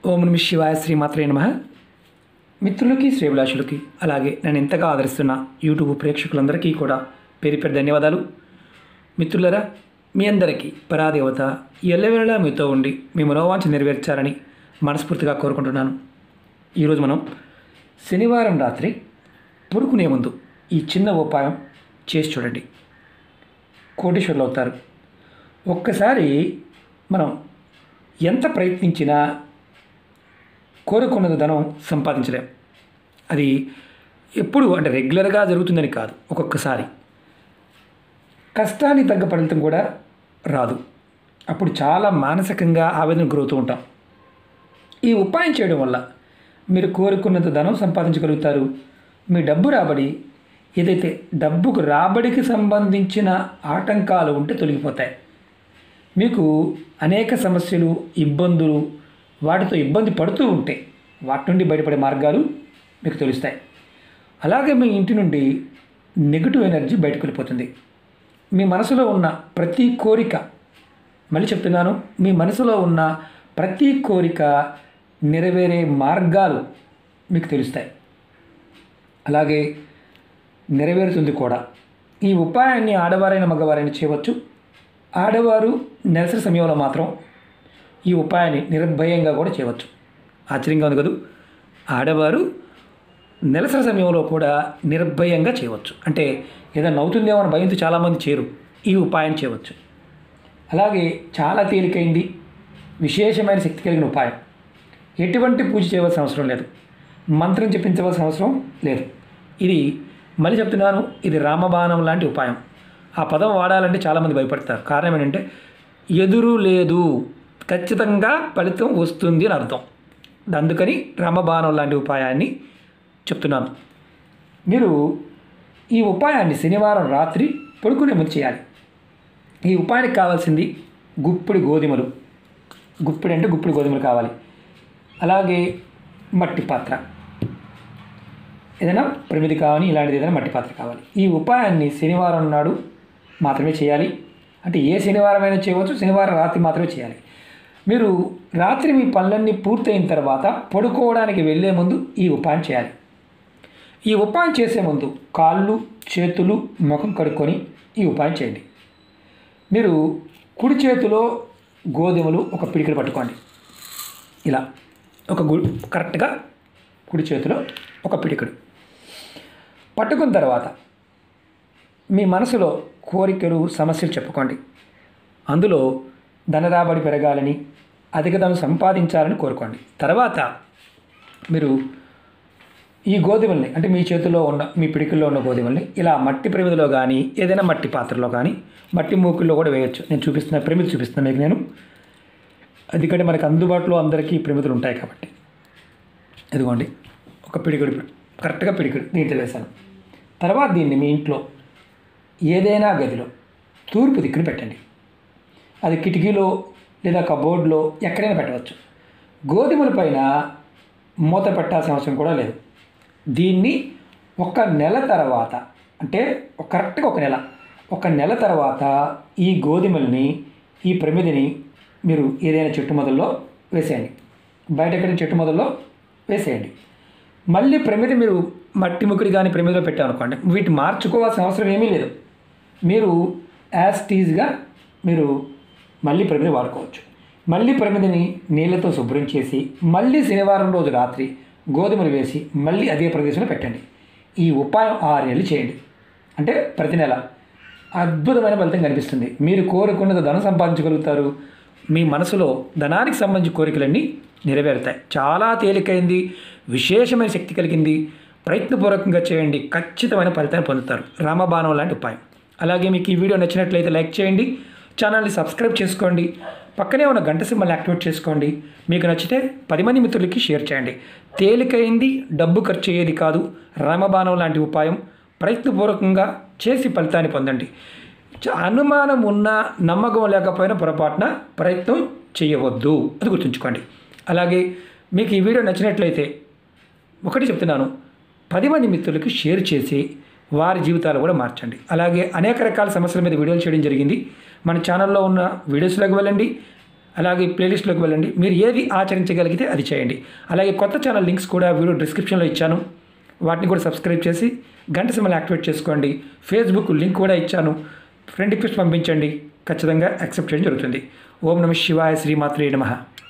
ఓం నమ శివాయ శ్రీమాత్రే నమ మిత్రులకి శ్రేభిలాషులకి అలాగే నేను ఎంతగా ఆదరిస్తున్న యూట్యూబ్ ప్రేక్షకులందరికీ కూడా పేరు పేరు ధన్యవాదాలు మిత్రులరా మీ అందరికీ పరాదేవత ఎల్లవేళలా మీతో ఉండి మీ మనోవాంఛ నెరవేర్చాలని మనస్ఫూర్తిగా కోరుకుంటున్నాను ఈరోజు మనం శనివారం రాత్రి పడుకునే ముందు ఈ చిన్న ఉపాయం చేసి చూడండి కోటీశ్వరులు అవుతారు ఒక్కసారి మనం ఎంత ప్రయత్నించినా కోరుకున్నది ధనం సంపాదించలేం అది ఎప్పుడు అంటే రెగ్యులర్గా జరుగుతుందని కాదు ఒక్కొక్కసారి కష్టానికి తగ్గ ఫలితం కూడా రాదు అప్పుడు చాలా మానసికంగా ఆవేదన గురవుతూ ఉంటాం ఈ ఉపాయం చేయడం వల్ల మీరు కోరుకున్నంత ధనం సంపాదించగలుగుతారు మీ డబ్బు రాబడి ఏదైతే డబ్బుకు రాబడికి సంబంధించిన ఆటంకాలు ఉంటే తొలగిపోతాయి మీకు అనేక సమస్యలు ఇబ్బందులు వాటితో ఇబ్బంది పడుతూ ఉంటే వాటి నుండి బయటపడే మార్గాలు మీకు తెలుస్తాయి అలాగే మీ ఇంటి నుండి నెగిటివ్ ఎనర్జీ బయటకు వెళ్ళిపోతుంది మీ మనసులో ఉన్న ప్రతి కోరిక మళ్ళీ చెప్తున్నాను మీ మనసులో ఉన్న ప్రతి కోరిక నెరవేరే మార్గాలు మీకు తెలుస్తాయి అలాగే నెరవేరుతుంది కూడా ఈ ఉపాయాన్ని ఆడవారైన మగవారైనా చేయవచ్చు ఆడవారు నెలసరి సమయంలో మాత్రం ఈ ఉపాయాన్ని నిర్భయంగా కూడా చేయవచ్చు ఆశ్చర్యంగా ఉంది కదూ ఆడవారు నెలసరి సమయంలో కూడా నిర్భయంగా చేయవచ్చు అంటే ఏదైనా అవుతుందేమో అని భయంతో చాలామంది చేయరు ఈ ఉపాయం చేయవచ్చు అలాగే చాలా తేలికైంది విశేషమైన శక్తి కలిగిన ఉపాయం ఎటువంటి పూజ చేయవలసిన అవసరం లేదు మంత్రం చెప్పించవలసిన అవసరం లేదు ఇది మళ్ళీ చెప్తున్నాను ఇది రామబాణం లాంటి ఉపాయం ఆ పదం వాడాలంటే చాలామంది భయపడతారు కారణం ఏంటంటే ఎదురు లేదు ఖచ్చితంగా ఫలితం వస్తుంది అని అర్థం అందుకని రామబాణం లాంటి ఉపాయాన్ని చెప్తున్నాను మీరు ఈ ఉపాయాన్ని శనివారం రాత్రి పడుకునే ముందు చేయాలి ఈ ఉపాయానికి కావాల్సింది గుప్పిడి గోధుమలు గుప్పిడి అంటే గుప్పిడి గోధుమలు కావాలి అలాగే మట్టి పాత్ర ఏదైనా ప్రమిది కావాలి ఇలాంటిది ఏదైనా మట్టి పాత్ర కావాలి ఈ ఉపాయాన్ని శనివారం నాడు మాత్రమే చేయాలి అంటే ఏ శనివారం అయినా చేయవచ్చు శనివారం రాత్రి మాత్రమే చేయాలి మీరు రాత్రి మీ పనులన్నీ పూర్తయిన తర్వాత పడుకోవడానికి వెళ్ళే ముందు ఈ ఉపాయం చేయాలి ఈ ఉపాయం చేసే ముందు కాళ్ళు చేతులు ముఖం కడుక్కొని ఈ ఉపాయం చేయండి మీరు కుడి చేతిలో గోధుమలు ఒక పిడికిలు పట్టుకోండి ఇలా ఒక గు కరెక్ట్గా కుడి చేతిలో ఒక పిడికిడు పట్టుకున్న తర్వాత మీ మనసులో కోరికలు సమస్యలు చెప్పుకోండి అందులో ధనరాబడి పెరగాలని అధిక ధనం సంపాదించాలని కోరుకోండి తర్వాత మీరు ఈ గోధుమల్ని అంటే మీ చేతిలో ఉన్న మీ పిడికిల్లో ఉన్న గోధుమల్ని ఇలా మట్టి ప్రమిదిలో కానీ ఏదైనా మట్టి పాత్రలో కానీ మట్టి మూకుల్లో కూడా వేయొచ్చు నేను చూపిస్తున్న ప్రమిది చూపిస్తున్నా మీకు నేను ఎందుకంటే మనకు అందుబాటులో అందరికీ ప్రమిదులు ఉంటాయి కాబట్టి ఇదిగోండి ఒక పిడికిడు కరెక్ట్గా పిడికిడు దీంట్లో వేశాను తర్వాత దీన్ని మీ ఇంట్లో ఏదైనా గదిలో తూర్పు దిక్కున పెట్టండి అది కిటికీలో లేదా కబోర్డ్లో ఎక్కడైనా పెట్టవచ్చు గోధుమల పైన మూత పెట్టాల్సిన అవసరం కూడా లేదు దీన్ని ఒక నెల తర్వాత అంటే కరెక్ట్గా ఒక నెల ఒక నెల తర్వాత ఈ గోధుమల్ని ఈ ప్రమిదిని మీరు ఏదైనా చెట్టు మొదల్లో వేసేయండి బయట ఎక్కడ చెట్టు మొదల్లో వేసేయండి మళ్ళీ ప్రమిది మీరు మట్టి ముక్కుడి కానీ ప్రమిదిలో పెట్టామనుకోండి వీటి మార్చుకోవాల్సిన అవసరం ఏమీ లేదు మీరు యాజ్ టీజ్గా మీరు మళ్ళీ ప్రమిది వాడుకోవచ్చు మళ్ళీ ప్రమిదిని నీళ్ళతో శుభ్రం చేసి మళ్ళీ శనివారం రోజు రాత్రి గోధుమలు వేసి మళ్ళీ అదే ప్రదేశంలో పెట్టండి ఈ ఉపాయం ఆరు నెలలు చేయండి అంటే ప్రతి నెల అద్భుతమైన ఫలితం కనిపిస్తుంది మీరు కోరుకున్నది ధనం సంపాదించగలుగుతారు మీ మనసులో ధనానికి సంబంధించిన కోరికలన్నీ నెరవేరుతాయి చాలా తేలికైంది విశేషమైన శక్తి కలిగింది ప్రయత్నపూర్వకంగా చేయండి ఖచ్చితమైన ఫలితాన్ని పొందుతారు రామబాణం లాంటి ఉపాయం అలాగే మీకు ఈ వీడియో నచ్చినట్లయితే లైక్ చేయండి ఛానల్ని సబ్స్క్రైబ్ చేసుకోండి పక్కనే ఉన్న గంట సింబల్ని యాక్టివేట్ చేసుకోండి మీకు నచ్చితే పది మంది మిత్రులకి షేర్ చేయండి తేలికైంది డబ్బు ఖర్చు అయ్యేది కాదు రామబాణం లాంటి ఉపాయం ప్రయత్నపూర్వకంగా చేసి ఫలితాన్ని పొందండి చ- అనుమానం ఉన్నా నమ్మకం లేకపోయినా పొరపాటున ప్రయత్నం చేయవద్దు అది గుర్తుంచుకోండి అలాగే మీకు ఈ వీడియో నచ్చినట్లయితే ఒకటి చెప్తున్నాను పది మంది మిత్రులకి షేర్ చేసి వారి జీవితాలు కూడా మార్చండి అలాగే అనేక రకాల సమస్యల మీద వీడియోలు చేయడం జరిగింది మన ఛానల్లో ఉన్న వీడియోస్లోకి వెళ్ళండి అలాగే ప్లేలిస్ట్లోకి వెళ్ళండి మీరు ఏది ఆచరించగలిగితే అది చేయండి అలాగే కొత్త ఛానల్ లింక్స్ కూడా వీడియో డిస్క్రిప్షన్లో ఇచ్చాను వాటిని కూడా సబ్స్క్రైబ్ చేసి గంట సింబల్ యాక్టివేట్ చేసుకోండి ఫేస్బుక్ లింక్ కూడా ఇచ్చాను ఫ్రెండ్ రిక్వెస్ట్ పంపించండి ఖచ్చితంగా యాక్సెప్ట్ చేయడం జరుగుతుంది ఓం నమ శివాయ శ్రీమాత్రే నమః